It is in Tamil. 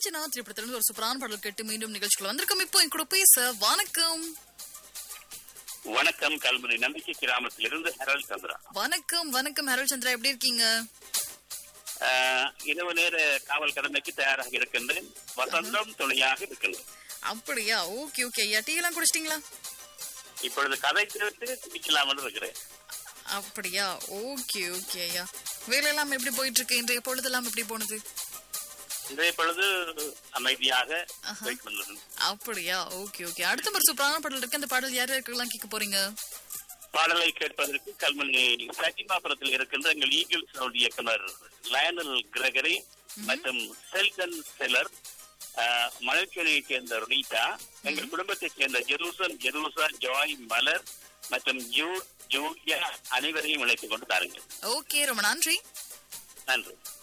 காஞ்சனா திரைப்படத்திலிருந்து ஒரு சூப்பரான பாடல் கேட்டு மீண்டும் நிகழ்ச்சிக்குள்ள வந்திருக்கோம் இப்போ என் கூட பேச வணக்கம் வணக்கம் கல்முனை நம்பிக்கை கிராமத்திலிருந்து ஹெரல் சந்திரா வணக்கம் வணக்கம் ஹரோல் சந்திரா எப்படி இருக்கீங்க ஆஹ், இரவு நேர காவல் கடமைக்கு தயாராக இருக்கின்றேன் வசந்தம் துணையாக இருக்கின்றேன் அப்படியா ஓகே ஓகே ஐயா டீ எல்லாம் குடிச்சிட்டீங்களா இப்பொழுது கதை விட்டு குடிக்கலாம்னு இருக்கிறேன் அப்படியா ஓகே ஓகே ஐயா வேலையெல்லாம் எப்படி போயிட்டு இருக்கு இன்றைய பொழுதெல்லாம் எப்படி போனது இன்றைய பொழுது அமைதியாக ஆஹா. போயிட்டு வந்தது அப்படியா ஓகே ஓகே அடுத்த ஒரு சூப்பரான பாடல் இருக்கு அந்த பாடல் யார் யாருக்கெல்லாம் கேட்க போறீங்க பாடலை கேட்பதற்கு கல்முனை சட்டிமாபுரத்தில் இருக்கின்ற எங்கள் ஈகிள் சவுண்ட் இயக்குனர் லயனல் கிரகரி மற்றும் செல்கன் செலர் மலர்ச்சியனையைச் சேர்ந்த ரீட்டா எங்கள் குடும்பத்தைச் சேர்ந்த ஜெருசன் ஜெருசா ஜாய் மலர் மற்றும் ஜூ ஜூலியா அனைவரையும் இணைத்துக் கொண்டு தாருங்கள் ஓகே ரொம்ப நன்றி நன்றி